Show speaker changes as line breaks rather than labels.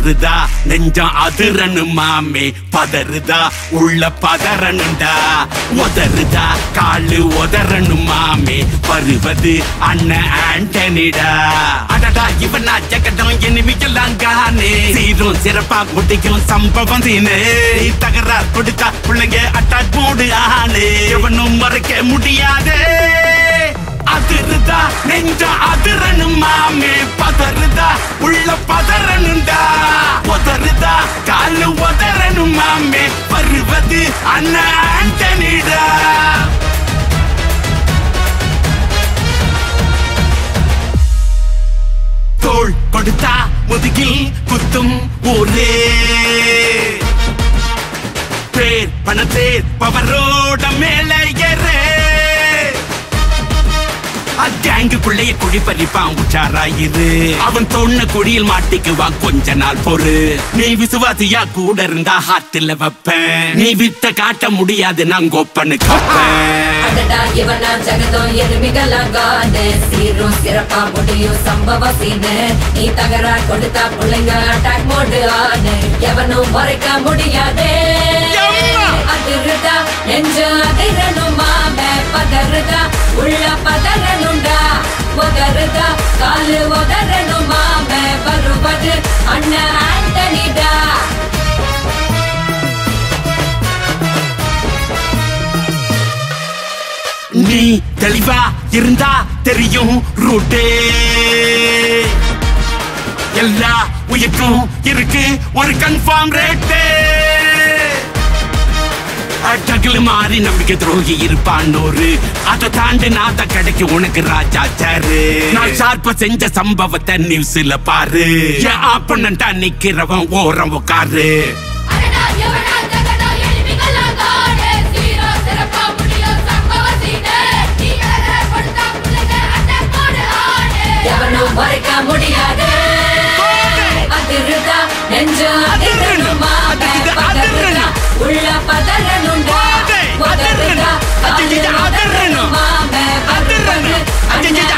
உதறுதா நெஞ்சம் அதிரனு மாமே பதறுதா உள்ள பதறனுண்டா உதறுதா காலு உதறனு மாமே வருவது அண்ணன் ஆண்டனிடா அடடா இவனா ஜெகடம் எனிமிக்கலாம் காணே சீரும் சிறப்பா முடிக்கும் சம்பவம் சீனே தகராறு கொடுத்தா பிள்ளைங்க அட்டாக் போடு ஆனே எவனும் மறைக்க முடியாதே அதிருதா நெஞ்ச அதிரனு மாமே பதறுதா உள்ள பதறனுண்டா உதறுதா காலு உதறனு மாமே வருவது அண்ணன் ஆண்டனிடா தோள் கொடுத்தா முதுகில் குத்தும் ஊரே பேர் பணத்தேர் பவரோட மேலே ஏறே கேங்குக்குள்ளேயே குழி பறிப்பான் உச்சாராயிரு அவன் தொன்ன குழியில் மாட்டிக்குவான் கொஞ்ச நாள் பொறு நீ விசுவாசியா கூட இருந்தா ஹார்ட்ல வைப்பேன் நீ வித்த காட்ட முடியாது நான் கோப்பனு கப்பேன்
அடடா இவனா ஜெகதம் எருமிகளாகாது சீரும் சிறப்பா முடியும் சம்பவ சீனு நீ தகராறு கொடுத்தா பிள்ளைங்க அட்டாக் மோடு ஆனு எவனும் மறைக்க முடியாதே
எம்மா!
அதிருதா நெஞ்சு அதிரணும் மாமே பதறுதா உள்ள பதறனுண்டா உதறுதா காலு உதறணும் மாமே வருவது அண்ணன் ஆண்டனிடா
நீ தெளிவா இருந்தா தெரியும் ரூட்டே எல்லா உயிர்க்கும் இருக்கு ஒரு கன்ஃபார்ம் ரேட்டே அட்டகில் மாறி நம்பிக்கை துரோகி இருப்பான் ஒரு அதை தாண்டி நாத்த கிடைக்கு உனக்கு ராஜா சாரு நான் ஷார்ப்ப செஞ்ச சம்பவத்தை நியூஸ்ல பாரு என் ஆப்பனண்டா நிக்கிறவன் ஓரம் உட்காரு
அடடா எவனா ஜெகதோ எளிமிகளாகாது சீரோ சிறப்பா முடியும் சம்பவ சீனு நீ தகராறு கொடுத்தா பிள்ளைங்க அட்டாக் மோடு ஆனு எவனும் மறைக்க முடியாது அதிருதா நெஞ்சு அதிரணுமா
அதிருது, அதிரணும்.
உள்ள பதறனுண்டா
போதை,
உதறுதா
அதிரணும். அதிரது,
காலு
அதிரணும்.
உதறணுமா
அதிரணும். அதிரது,